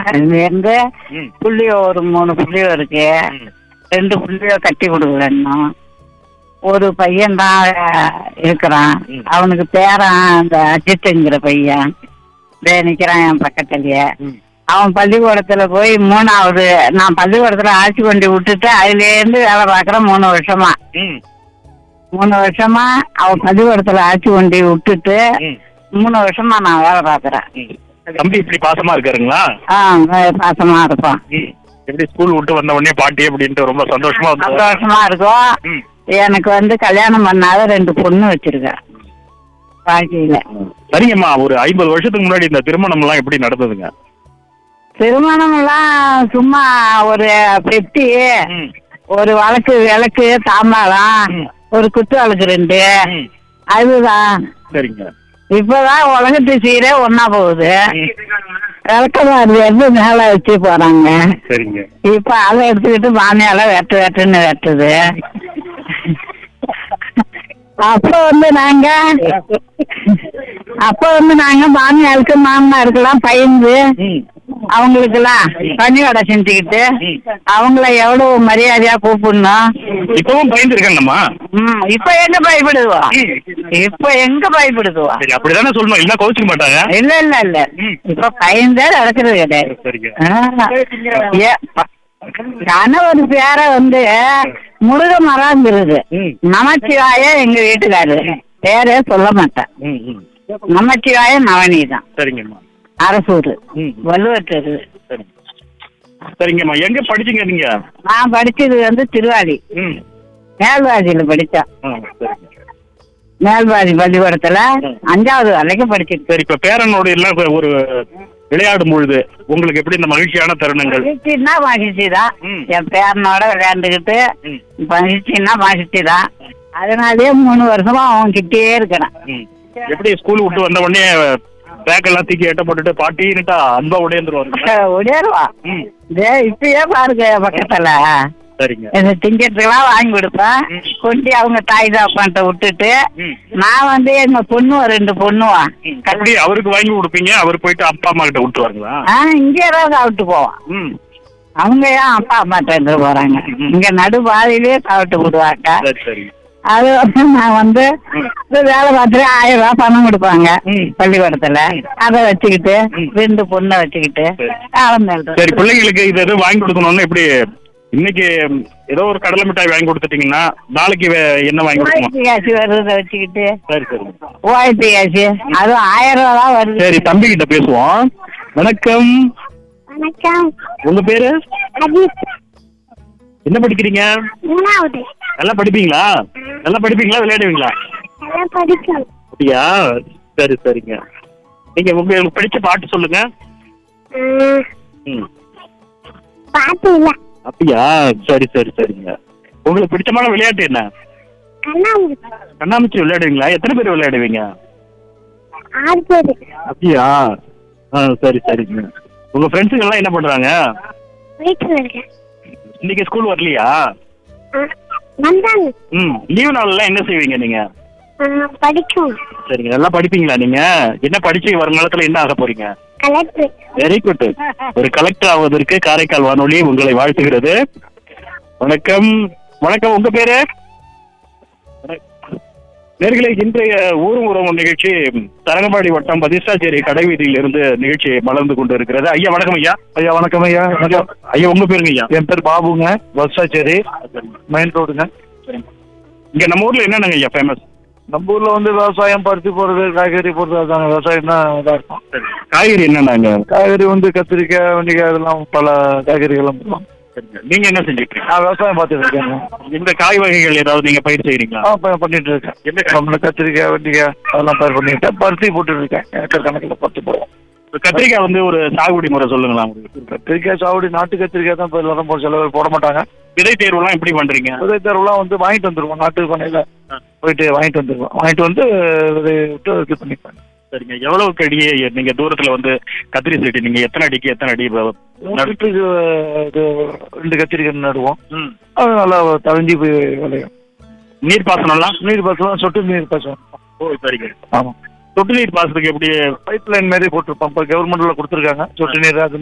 அது எங்க ம். புள்ளியோ ஒரு மூணு புள்ளியோ இருக்கு ம். ரெண்டு புள்ளியோ கட்டி கொடுக்கல இன்னும் ஒரு பையன் தான் இருக்கிறான் ம். அவனுக்கு பேரன் அந்த அஜித்துங்கிற பையன் இதே நிக்கிறான் என் பக்கத்துலயே ம். அவன் பள்ளிக்கூடத்துல போய் மூணாவது நான் பள்ளிக்கூடத்துல ஆட்சி கொண்டு விட்டுட்டு அதுல இருந்து வேலை பார்க்கறேன் மூணு வருஷமா ம். மூணு வருஷமா அவன் பள்ளிக்கூடத்துல ஆட்சி கொண்டு விட்டுட்டு ம். மூணு வருஷமா நான் வேலை பார்க்கறேன் ம். தம்பி இப்படி பாசமா இருக்காருங்களா ஆ பாசமா இருப்பான் ம். எப்படி ஸ்கூல் விட்டு வந்த உடனே பாட்டி அப்படின்ட்டு ரொம்ப சந்தோஷமா வந்து சந்தோஷமா இருக்கும் ம். எனக்கு வந்து கல்யாணம் பண்ணாத ரெண்டு பொண்ணு வச்சிருக்கேன் வாழ்க்கையில சரிங்கம்மா ஒரு ஐம்பது வருஷத்துக்கு முன்னாடி இந்த திருமணம் எல்லாம் எப்படி நடந்ததுங்க திருமணம் எல்லாம் சும்மா ஒரு பெட்டி ம். ஒரு வழக்கு விளக்கு தாம்பாளம் ம். ஒரு குத்து விளக்கு ரெண்டு ம். அதுதான் சரிங்க இப்பதான் உலகத்து சீரே ஒன்னா போகுது ம். விளக்கமாறு எடுத்து மேல வச்சு போறாங்க சரிங்க இப்ப அதை எடுத்துக்கிட்டு மாமியால வெட்டு வெட்டுன்னு வெட்டுது அப்ப வந்து நாங்க அப்ப வந்து நாங்க மாமியாருக்கு மாமனாருக்கெல்லாம் பயந்து ம். அவங்களுக்கெல்லாம் பணிவடை செஞ்சுக்கிட்டு ம். அவங்கள எவ்வளவு மரியாதையா கூப்பிடணும் இப்பவும் பயந்துருக்கேங்கம்மா ம், இப்ப எங்க பயப்படுவோம் இப்ப எங்க பயப்படுதுவா சரி அப்படிதானே சொல்லணும் இல்லைன்னா கோவிச்சுக்க மாட்டாங்க இல்ல இல்ல இல்ல ம். இப்ப பயந்தே நடக்கிறது கிடையாது சரிங்க ஆ. ஏ, ப- கணவர் பேர வந்து முருக மரங்கிறது ம். நமச்சிவாய எங்க வீட்டுக்காரு பேரே சொல்ல மாட்டேன் ம், ம். நமச்சிவாய நவனிதான் சரிங்கம்மா அரசூர் ம். வள்ளுவர் தெரு சரி சரிங்கம்மா எங்க படிச்சீங்க நீங்க நான் படிச்சது வந்து திருவாடி ம் மேல்வாதியில படிச்சேன் ஆ, சரிங்க மேல்வாதி பள்ளிக்கூடத்துல அஞ்சாவது வரைக்கும் படிச்சிருக்கேன் சரி இப்ப பேரனோட எல்லாம் இப்ப ஒரு விளையாடும் பொழுது உங்களுக்கு எப்படி இந்த மகிழ்ச்சியான தருணங்கள் மகிழ்ச்சின்னா மகிழ்ச்சி தான் ம். என் பேரனோட விளையாண்டுக்கிட்டு ம். மகிழ்ச்சின்னா மகிழ்ச்சி தான் அதனாலயே மூணு வருஷமா அவன் கிட்டே இருக்கிறேன் ம். எப்படி ஸ்கூல் விட்டு வந்த உடனே பேக் எல்லாம் தூக்கி எட்ட போட்டுட்டு பாட்டின்னுட்டா அன்பா உடையந்துருவாங்க ஒடியாருவா ம் இதே இப்பயே பாருங்க என் பக்கத்துல சரிங்க இந்த திங்கத்துக்கெல்லாம் வாங்கி கொடுப்பேன் ம். கொண்டு அவங்க தாய் தாப்பான்ட்ட விட்டுட்டு ம் நான் வந்து எங்க பொண்ணுவா ரெண்டு பொண்ணுவா எப்படி அவருக்கு வாங்கி கொடுப்பீங்க அவர் போயிட்டு அப்பா அம்மா கிட்ட விட்டுருவாங்களா ஆ இங்க ஏதாவது சாப்பிட்டு போவான் ம் அவங்க ஏன் அப்பா அம்மாட்ட இருந்து போறாங்க இங்க நடு பாதையிலேயே சாப்பிட்டு விடுவாங்க சரி சரி அது வந்து நான் வந்து ம். இது வேலை பார்த்துட்டு ஆயிரம் ரூபாய் பணம் கொடுப்பாங்க ம். பள்ளிக்கூடத்துல அதை வச்சுக்கிட்டு ம். ரெண்டு பொண்ணை வச்சுக்கிட்டு சரி. ஆரம்பிச்சு சரி பிள்ளைங்களுக்கு இது எதுவும் வாங்கி கொடுக்கணும்னு எப்படி இன்னைக்கு ஏதோ ஒரு கடலை மிட்டாய் வாங்கி கொடுத்துட்டீங்கன்னா நாளைக்கு வே- என்ன வாங்கி கொடுக்கணும் ஓய்வு காசு வருதை வச்சுக்கிட்டு சரி சரி ஓய்வு காசு அதுவும் ஆயிரம் ரூபா தான் வருது சரி தம்பி கிட்ட பேசுவோம் வணக்கம் வணக்கம் உங்க பேரு அஜித் என்ன படிக்கிறீங்க மூணாவது நல்லா படிப்பீங்களா நல்லா படிப்பீங்களா விளையாடுவீங்களா நல்லா படிக்கும் அப்படியா சரி சரிங்க நீங்க உங்களுக்கு பிடிச்ச பாட்டு சொல்லுங்க ஆஹ், ம் பாட்டு இல்ல அப்படியா சரி சரி சரிங்க உங்களுக்கு பிடிச்சமான விளையாட்டு என்ன கண்ணாமூச்சி கண்ணாமூச்சி விளையாடுவீங்களா எத்தனை பேர் விளையாடுவீங்க ஆறு பேரு அப்படியா ஆ சரி சரிங்க உங்க ஃப்ரெண்ட்ஸுங்க எல்லாம் என்ன பண்றாங்க வீட்டுல இருக்கேன் இன்னைக்கு ஸ்கூல் வரலையா ஆஹ், வந்தாங்க ம் லீவு நாள்லாம் என்ன செய்வீங்க நீங்க ஆஹ், படிக்கும் சரிங்க நல்லா படிப்பீங்களா நீங்க என்ன படிச்சு வருங்காலத்துல என்ன ஆக போறீங்க கலெக்டர் வெரி குட் ஒரு கலெக்டர் ஆவதற்கு காரைக்கால் வானொலி உங்களை வாழ்த்துகிறது வணக்கம் வணக்கம் உங்க பேரு நேர்களே இன்றைய ஊரும் உறவு நிகழ்ச்சி தரங்கம்பாடி வட்டம் பதிஷ்டாச்சேரி கடைவீதியில் இருந்து நிகழ்ச்சி மலர்ந்து கொண்டு இருக்கிறது ஐயா வணக்கம் ஐயா ஐயா வணக்கம் ஐயா ஐயா ஐயா உங்க பேருங்க ஐயா என் பேர் பாபுங்க வர்ஷாச்சேரி மெயின் ரோடுங்க இங்க நம்ம ஊர்ல என்னென்னங்க ஐயா ஃபேமஸ் நம்ம ஊர்ல வந்து விவசாயம் பருத்தி போடுறது காய்கறி போடுறது அதாங்க விவசாயம் தான் இதாக இருக்கும் காய்கறி என்னென்னாங்க காய்கறி வந்து கத்திரிக்காய் வெண்டைக்காய் இதெல்லாம் பல காய்கறிகளும் போடுவோம். நீங்க என்ன செஞ்சுட்டு இருக்கீங்க நான் விவசாயம் பார்த்துட்டு இருக்கேங்க இந்த காய் வகைகள் ஏதாவது நீங்க பயிர் செய்யறீங்களா ஆ ப- பண்ணிட்டு இருக்கேன் என்ன நம்மள கத்திரிக்காய் வெண்டைக்காய் அதெல்லாம் பயிர் பண்ணிட்டு பருத்தி போட்டுட்டு இருக்கேன் ஏக்கர் கணக்கில் பருத்தி போடுவோம் இப்ப கத்திரிக்காய் வந்து ஒரு சாகுபடி முறை சொல்லுங்களா உங்களுக்கு கத்திரிக்காய் சாவடி நாட்டு கத்திரிக்காய் தான் இப்போ எல்லாரும் போட சில பேர் போட மாட்டாங்க விதை தேர்வுலாம் எப்படி பண்றீங்க விதை தேர்வுலாம் வந்து வாங்கிட்டு வந்துருவோம் நாட்டு பண்ணையில் போயிட்டு வாங்கிட்டு வந்துருவோம் வாங்கிட்டு வந்து விதை விட்டு இது பண்ணிப்பேன் சரிங்க எவ்வளவுக்கு அடி நீங்க தூரத்துல வந்து கத்திரி செடி நீங்க எத்தனை அடிக்கு எத்தனை அடி வ- நடு- வீட்டுக்கு இது ரெண்டு கத்திரிக்காய் நடுவோம் ம். அது நல்லா தழிஞ்சு போய் விளையும் நீர் பாசனம்லாம் நீர் பாசனம் சொட்டு நீர் பாசனம் ஓ சரிங்க ஆமாம் சொட்டு நீர் பாசனத்துக்கு எப்படி பைப் லைன் மாதிரி போட்டிருப்போம் இப்போ கவர்மெண்ட்ல கொடுத்துருக்காங்க சொட்டு நீர் அது